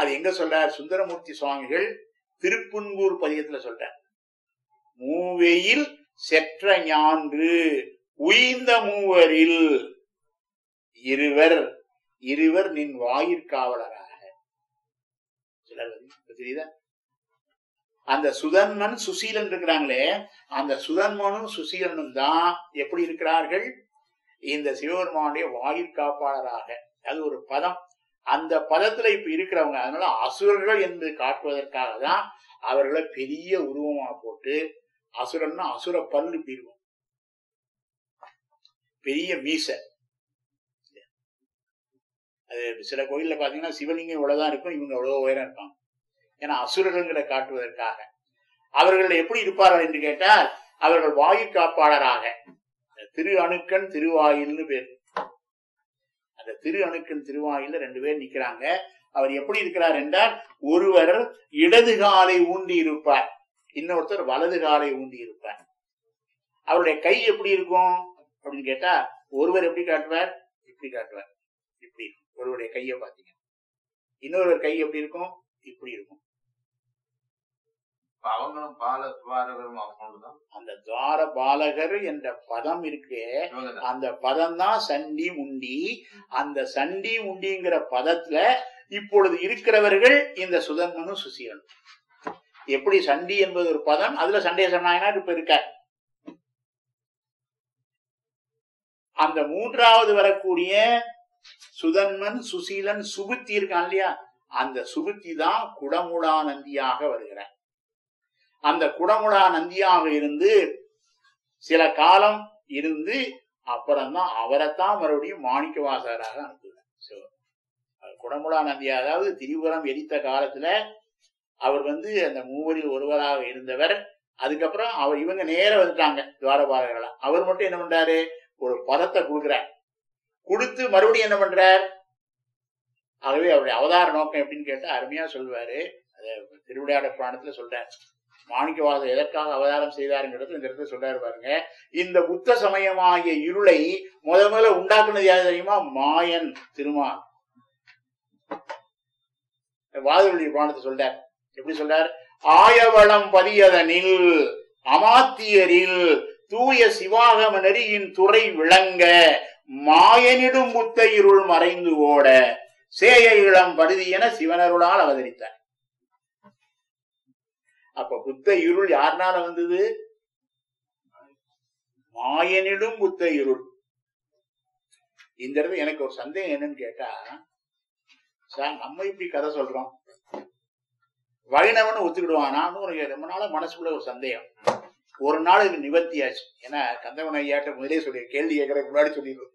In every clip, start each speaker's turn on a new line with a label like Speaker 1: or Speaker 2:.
Speaker 1: அது எங்க சொல்றார் சுந்தரமூர்த்தி சுவாமிகள் திருப்புன்கூர் பதியத்துல சொல்றார் மூவையில் செற்ற ஞான்று உய்ந்த மூவரில் இருவர் இருவர் நின் வாயிற்காவலராக சிலர் வந்து இப்ப தெரியுதா அந்த சுதன்மன் சுசீலன் இருக்கிறாங்களே அந்த சுதன்மனும் சுசீலனும் தான் எப்படி இருக்கிறார்கள் இந்த சிவபெருமானுடைய வாயிற்காப்பாளராக அது ஒரு பதம் அந்த பதத்துல இப்ப இருக்கிறவங்க அதனால அசுரர்கள் என்று காட்டுவதற்காக தான் அவர்களை பெரிய உருவமா போட்டு அசுரன்னா அசுர பல்லு இப்படி இருக்கும் பெரிய மீசை அது சில கோயில்ல பாத்தீங்கன்னா சிவலிங்கம் இவ்வளவுதான் இருக்கும் இவங்க எவ்வளவு உயரம் இருப்பாங்க ஏன்னா அசுரர்களை காட்டுவதற்காக அவர்கள் எப்படி இருப்பார்கள் என்று கேட்டால் அவர்கள் வாயு காப்பாளராக திரு அணுக்கன் திருவாயில்னு பேர் அந்த திரு அணுக்கன் திருவாயில்ல ரெண்டு பேர் நிக்கிறாங்க அவர் எப்படி இருக்கிறார் என்றால் ஒருவர் இடது காலை ஊண்டி இருப்பார் இன்னொருத்தர் வலது காலை ஊண்டி இருப்பார் அவருடைய கை எப்படி இருக்கும் அப்படின்னு கேட்டா ஒருவர் எப்படி காட்டுவார் இப்படி காட்டுவார் இப்படி இருக்கும் ஒருவருடைய கையை பாத்தீங்க இன்னொருவர் கை எப்படி இருக்கும் இப்படி இருக்கும்
Speaker 2: இப்ப அவங்களும் பால துவாரகரும் அவங்களும்
Speaker 1: அந்த துவார பாலகர் என்ற பதம் இருக்கு
Speaker 2: இவங்க தான்
Speaker 1: அந்த பதம் தான் சண்டி முண்டி அந்த சண்டி முண்டிங்கிற பதத்துல இப்பொழுது இருக்கிறவர்கள் இந்த சுதன்மனும் சுசீலனும் எப்படி சண்டி என்பது ஒரு பதம் அதுல சண்டேச நாயனார் இப்ப இருக்கார் அந்த மூன்றாவது வரக்கூடிய சுதன்மன் சுசீலன் சுபுத்தி இருக்கான் இல்லையா அந்த சுபுத்தி தான் குடமுடா நந்தியாக வருகிறார் அந்த குடமுடா நந்தியாக இருந்து சில காலம் இருந்து அப்புறம்தான் அவரைத்தான் மறுபடியும் மாணிக்க வாசகராக அனுப்புகிறார் சிவன் அது குடமுடா நந்தி அதாவது திரிபுரம் எரித்த காலத்துல அவர் வந்து அந்த மூவரில் ஒருவராக இருந்தவர் அதுக்கப்புறம் அவர் இவங்க நேர வந்துட்டாங்க துவாரபாலர்களா அவர் மட்டும் என்ன பண்றாரு ஒரு பதத்தை கொடுக்கிறார் கொடுத்து மறுபடியும் என்ன பண்றார் ஆகவே அவருடைய அவதார நோக்கம் எப்படின்னு கேட்டா அருமையா சொல்லுவாரு அதை திருவிளையாட புராணத்துல சொல்றார் மாணிக்கவாசர் எதற்காக அவதாரம் செய்தாருங்கிறது இந்த இடத்துல சொல்றாரு பாருங்க இந்த புத்த சமயமாகிய இருளை முத முதல்ல உண்டாக்குனது யாரு தெரியுமா மாயன் திருமால் வாதவழி புராணத்தை சொல்றார் எப்படி சொல்றார் ஆயவளம் பதியதனில் அமாத்தியரில் தூய சிவாகம நெறியின் துறை விளங்க மாயனிடும் புத்த இருள் மறைந்து ஓட சேய இளம் பருதி என சிவனருளால் அவதரித்தார் அப்ப புத்த இருள் யாருனால வந்தது மாயனிடும் புத்த இருள் இந்த இடத்துல எனக்கு ஒரு சந்தேகம் என்னன்னு கேட்டா சார் நம்ம இப்படி கதை சொல்றோம் வைணவன் ஒத்துக்கிடுவானான்னு ஒரு ரொம்ப நாளா மனசுக்குள்ள ஒரு சந்தேகம் ஒரு நாள் இது நிவர்த்தியாச்சு ஏன்னா கந்தவன் ஐயாட்ட முதலே சொல்லி கேள்வி கேட்கறதுக்கு முன்னாடி சொல்லிடுவோம்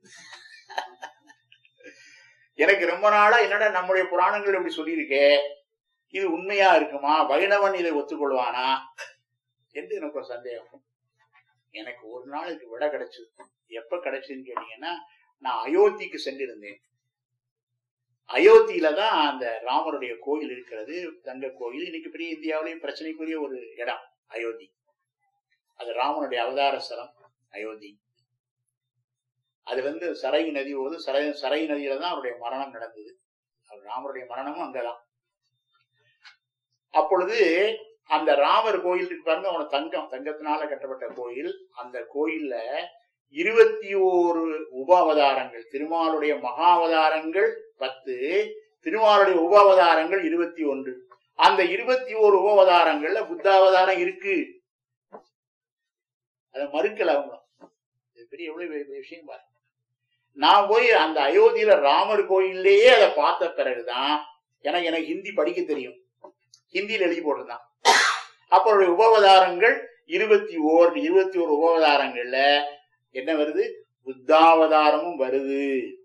Speaker 1: எனக்கு ரொம்ப நாளா என்னடா நம்முடைய புராணங்கள் இப்படி சொல்லியிருக்கே இது உண்மையா இருக்குமா வைணவன் இதை ஒத்துக்கொள்வானா என்று எனக்கு ஒரு சந்தேகம் எனக்கு ஒரு நாள் இதுக்கு விட கிடைச்சது எப்ப கிடைச்சதுன்னு கேட்டீங்கன்னா நான் அயோத்திக்கு சென்றிருந்தேன் அயோத்தியில தான் அந்த ராமருடைய கோயில் இருக்கிறது தங்க கோயில் இன்னைக்கு பெரிய இந்தியாவிலேயும் பிரச்சனைக்குரிய ஒரு இடம் அயோத்தி அது ராமனுடைய அவதார ஸ்தலம் அயோத்தி அது வந்து சரையு நதி போது சரை சரை நதியில தான் அவருடைய மரணம் நடந்தது அவர் ராமருடைய மரணமும் அங்கதான் அப்பொழுது அந்த ராமர் கோயில் இருக்கு பாருங்க அவன தங்கம் தங்கத்தினால கட்டப்பட்ட கோயில் அந்த கோயில்ல இருபத்தி ஓரு உபாவதாரங்கள் திருமாலுடைய மகாவதாரங்கள் பத்து திருமாலுடைய உபாவதாரங்கள் இருபத்தி ஒன்று அந்த இருபத்தி ஓரு உபவதாரங்கள்ல புத்தாவதாரம் இருக்கு அதை மறுக்கல அவங்க இது பெரிய எவ்வளவு பெரிய விஷயம் பாருங்க நான் போய் அந்த அயோத்தியில ராமர் கோயிலேயே அதை பார்த்த பிறகுதான் எனக்கு எனக்கு ஹிந்தி படிக்க தெரியும் ஹிந்தியில் எழுதி போட்டிருந்தான் அப்ப அவருடைய உபவதாரங்கள் இருபத்தி ஓர் இருபத்தி ஒரு உபவதாரங்கள்ல என்ன வருது புத்தாவதாரமும் வருது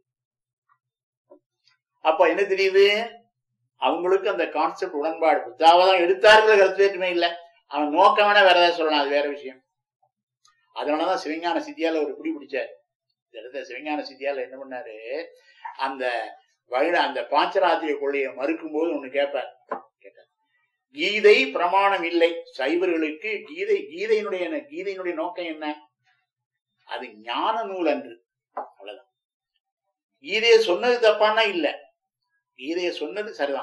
Speaker 1: அப்ப என்ன தெரியுது அவங்களுக்கு அந்த கான்செப்ட் உடன்பாடு புத்தாவதாரம் எடுத்தார்கள் கருத்து வேற்றுமை இல்லை அவன் நோக்கம் வேணா வேற ஏதாவது சொல்லலாம் அது வேற விஷயம் அதனாலதான் சிவஞான சித்தியால ஒரு குடி பிடிச்சார் இந்த இடத்துல சிவஞான சித்தியால என்ன பண்ணாரு அந்த வைண அந்த பாஞ்சராத்திரிய கொள்ளையை மறுக்கும் போது ஒண்ணு கேட்பார் கேட்டார் கீதை பிரமாணம் இல்லை சைவர்களுக்கு கீதை கீதையினுடைய என்ன- கீதையினுடைய நோக்கம் என்ன அது ஞான நூல் அன்று அவ்வளவுதான் கீதையை சொன்னது தப்பான்னா இல்ல கீதையை சொன்னது சரிதான்